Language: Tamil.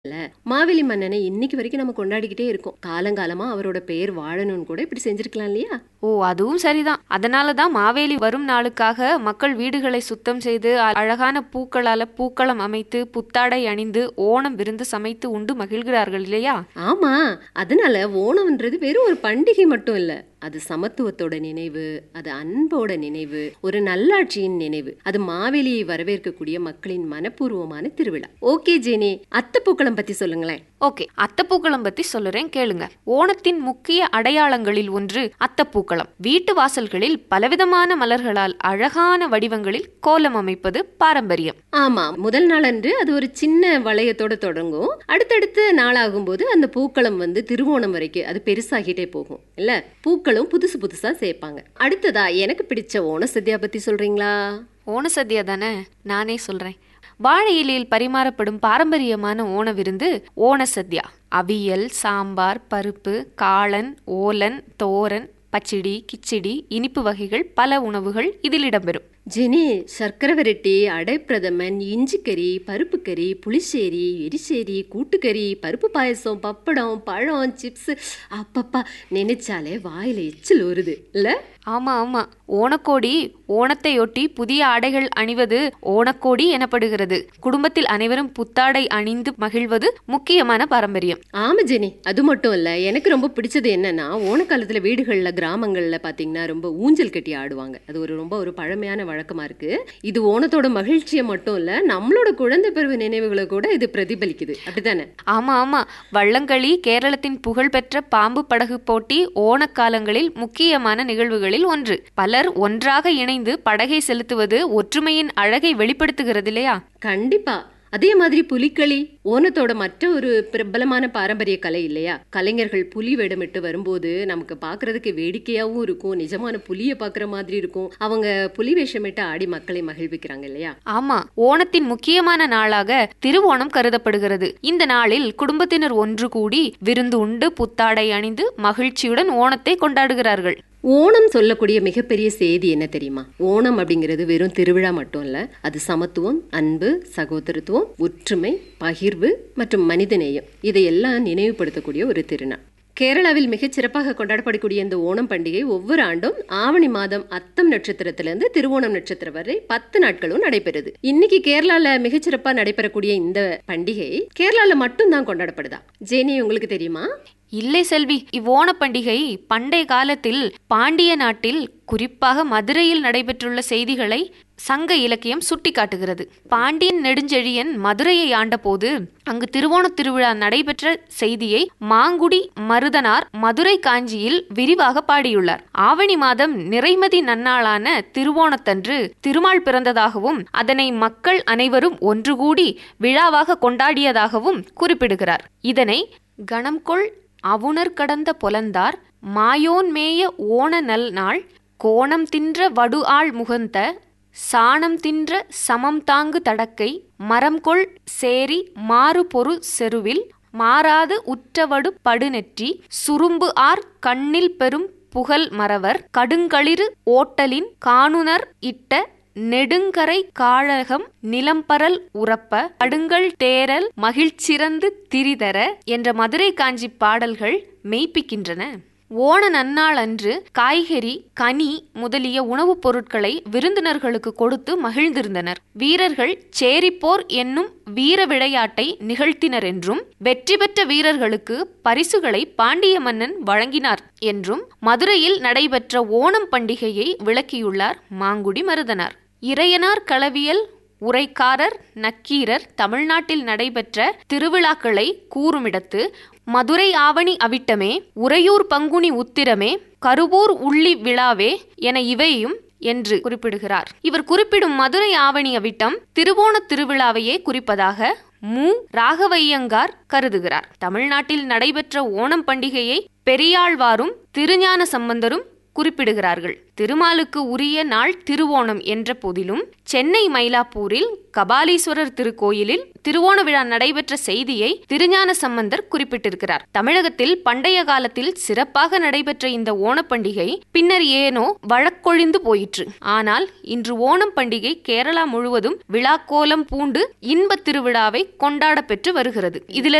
இல்ல மாவேலி மன்னனை இன்னைக்கு வரைக்கும் நம்ம கொண்டாடிக்கிட்டே இருக்கோம் காலங்காலமா அவரோட பெயர் வாழணும்னு கூட இப்படி செஞ்சிருக்கலாம் இல்லையா ஓ அதுவும் சரிதான் அதனால தான் மாவேலி வரும் நாளுக்காக மக்கள் வீடுகளை சுத்தம் செய்து அ- அழகான பூக்களால பூக்களம் அமைத்து புத்தாடை அணிந்து ஓணம் விருந்து சமைத்து உண்டு மகிழ்கிறார்கள் இல்லையா ஆமா அதனால ஓணம்ன்றது வெறும் ஒரு பண்டிகை மட்டும் இல்ல அது சமத்துவத்தோட நினைவு அது அன்போட நினைவு ஒரு நல்லாட்சியின் நினைவு அது மாவேலியை வரவேற்கக்கூடிய மக்களின் மனப்பூர்வமான திருவிழா ஓகே ஜெனி அத்தப்பூக்களம் பத்தி சொல்லுங்களேன் ஓகே அத்தப்பூக்களம் பத்தி சொல்லுறேன் கேளுங்க ஓணத்தின் முக்கிய அடையாளங்களில் ஒன்று அத்தப்பூக்களம் வீட்டு வாசல்களில் பலவிதமான மலர்களால் அழகான வடிவங்களில் கோலம் அமைப்பது பாரம்பரியம் ஆமா முதல் நாள் அன்று அது ஒரு சின்ன வளையத்தோட தொடங்கும் அடுத்தடுத்து நாளாகும்போது அந்த பூக்களம் வந்து திருவோணம் வரைக்கும் அது பெருசாகிட்டே போகும் இல்ல பூக்களும் புதுசு புதுசா சேர்ப்பாங்க அடுத்ததா எனக்கு பிடிச்ச ஓண சத்யா பத்தி சொல்றீங்களா ஓண சத்யா தானே நானே சொல்றேன் வாழை இலையில் பரிமாறப்படும் பாரம்பரியமான ஓண விருந்து ஓண சத்யா அவியல் சாம்பார் பருப்பு காளான் ஓலன் தோரன் பச்சடி கிச்சடி இனிப்பு வகைகள் பல உணவுகள் இதில் இடம்பெறும் ஜெனி சர்க்கரை வரட்டி அடைப்பிரதமன் இஞ்சிக்கறி பருப்பு கறி புளிச்சேரி எரிச்சேரி கூட்டுக்கறி பருப்பு பாயசம் பப்படம் பழம் சிப்ஸ் அப்பப்பா நினைச்சாலே வாயில எச்சில் வருது இல்ல ஆமா ஆமா ஓணக்கோடி ஓணத்தையொட்டி புதிய ஆடைகள் அணிவது ஓணக்கோடி எனப்படுகிறது குடும்பத்தில் அனைவரும் புத்தாடை அணிந்து மகிழ்வது முக்கியமான பாரம்பரியம் ஆமா ஜெனி அது மட்டும் இல்ல எனக்கு ரொம்ப பிடிச்சது என்னன்னா ஓணக்காலத்துல வீடுகள்ல கிராமங்கள்ல பாத்தீங்கன்னா ரொம்ப ஊஞ்சல் கட்டி ஆடுவாங்க அது ஒரு ரொம்ப ஒரு பழமையான வழக்கமா இருக்கு இது ஓணத்தோட மகிழ்ச்சியை மட்டும் இல்ல நம்மளோட குழந்தை பருவ நினைவுகளை கூட இது பிரதிபலிக்குது அப்படித்தானே ஆமா ஆமா வள்ளங்களி கேரளத்தின் புகழ்பெற்ற பாம்பு படகு போட்டி ஓணக்காலங்களில் முக்கியமான நிகழ்வுகளில் ஒன்று பலர் ஒன்றாக இணைந்து படகை செலுத்துவது ஒற்றுமையின் அழகை வெளிப்படுத்துகிறது இல்லையா கண்டிப்பா அதே மாதிரி புலிக்களி ஓணத்தோட மற்ற ஒரு பிரபலமான பாரம்பரிய கலை இல்லையா கலைஞர்கள் புலி வேடமிட்டு வரும்போது நமக்கு பார்க்கிறதுக்கு வேடிக்கையாவும் இருக்கும் நிஜமான புலியை பார்க்குற மாதிரி இருக்கும் அவங்க புலி வேஷமிட்டு ஆடி மக்களை மகிழ்விக்கிறாங்க இல்லையா ஆமா ஓணத்தின் முக்கியமான நாளாக திருவோணம் கருதப்படுகிறது இந்த நாளில் குடும்பத்தினர் ஒன்று கூடி விருந்து உண்டு புத்தாடை அணிந்து மகிழ்ச்சியுடன் ஓணத்தை கொண்டாடுகிறார்கள் ஓணம் சொல்லக்கூடிய மிகப்பெரிய செய்தி என்ன தெரியுமா ஓணம் அப்படிங்கிறது வெறும் திருவிழா மட்டும் இல்ல அது சமத்துவம் அன்பு சகோதரத்துவம் ஒற்றுமை பகிர்வு மற்றும் மனிதநேயம் இதையெல்லாம் நினைவுபடுத்தக்கூடிய ஒரு திருநாள் கேரளாவில் மிகச் சிறப்பாக கொண்டாடப்படக்கூடிய இந்த ஓணம் பண்டிகை ஒவ்வொரு ஆண்டும் ஆவணி மாதம் அத்தம் நட்சத்திரத்திலிருந்து திருவோணம் நட்சத்திரம் வரை பத்து நாட்களும் நடைபெறுது இன்னைக்கு கேரளால மிகச்சிறப்பா நடைபெறக்கூடிய இந்த பண்டிகை கேரளால மட்டும் தான் கொண்டாடப்படுதா ஜேனி உங்களுக்கு தெரியுமா இல்லை செல்வி இவ்வோண பண்டிகை பண்டைய காலத்தில் பாண்டிய நாட்டில் குறிப்பாக மதுரையில் நடைபெற்றுள்ள செய்திகளை சங்க இலக்கியம் சுட்டிக்காட்டுகிறது பாண்டியன் நெடுஞ்செழியன் மதுரையை ஆண்டபோது அங்கு திருவோணத் திருவிழா நடைபெற்ற செய்தியை மாங்குடி மருதனார் மதுரை காஞ்சியில் விரிவாக பாடியுள்ளார் ஆவணி மாதம் நிறைமதி நன்னாளான திருவோணத்தன்று திருமால் பிறந்ததாகவும் அதனை மக்கள் அனைவரும் ஒன்று கூடி விழாவாக கொண்டாடியதாகவும் குறிப்பிடுகிறார் இதனை கணம்கொள் அவுணர் கடந்த பொலந்தார் மாயோன் மேய ஓண நல் நாள் கோணம் தின்ற வடு ஆள் முகந்த சாணம் தின்ற சமம் தாங்கு தடக்கை மரம்கொள் சேரி மாறு பொரு செருவில் மாறாது உற்றவடு படுநெற்றி சுரும்பு ஆர் கண்ணில் பெரும் புகழ் மறவர் கடுங்களிறு ஓட்டலின் காணுனர் இட்ட நெடுங்கரை காழகம் நிலம்பரல் உறப்ப கடுங்கள் தேரல் மகிழ்ச்சிறந்து திரிதர என்ற மதுரை காஞ்சி பாடல்கள் மெய்ப்பிக்கின்றன ஓண நன்னாள் அன்று காய்கறி கனி முதலிய உணவுப் பொருட்களை விருந்தினர்களுக்கு கொடுத்து மகிழ்ந்திருந்தனர் வீரர்கள் சேரிப்போர் என்னும் வீர விளையாட்டை நிகழ்த்தினர் என்றும் வெற்றி பெற்ற வீரர்களுக்கு பரிசுகளை பாண்டிய மன்னன் வழங்கினார் என்றும் மதுரையில் நடைபெற்ற ஓணம் பண்டிகையை விளக்கியுள்ளார் மாங்குடி மருதனார் இறையனார் களவியல் உரைக்காரர் நக்கீரர் தமிழ்நாட்டில் நடைபெற்ற திருவிழாக்களை கூறுமிடத்து மதுரை ஆவணி அவிட்டமே உறையூர் பங்குனி உத்திரமே கருவூர் உள்ளி விழாவே என இவையும் என்று குறிப்பிடுகிறார் இவர் குறிப்பிடும் மதுரை ஆவணி அவிட்டம் திருவோணத் திருவிழாவையே குறிப்பதாக மு ராகவையங்கார் கருதுகிறார் தமிழ்நாட்டில் நடைபெற்ற ஓணம் பண்டிகையை பெரியாழ்வாரும் திருஞான சம்பந்தரும் குறிப்பிடுகிறார்கள் திருமாலுக்கு உரிய நாள் திருவோணம் என்ற போதிலும் சென்னை மயிலாப்பூரில் கபாலீஸ்வரர் திருக்கோயிலில் திருவோண விழா நடைபெற்ற செய்தியை திருஞான சம்பந்தர் குறிப்பிட்டிருக்கிறார் தமிழகத்தில் பண்டைய காலத்தில் சிறப்பாக நடைபெற்ற இந்த ஓணப்பண்டிகை பின்னர் ஏனோ வழக்கொழிந்து போயிற்று ஆனால் இன்று ஓணம் பண்டிகை கேரளா முழுவதும் விழாக்கோலம் பூண்டு இன்பத் திருவிழாவை கொண்டாட பெற்று வருகிறது இதுல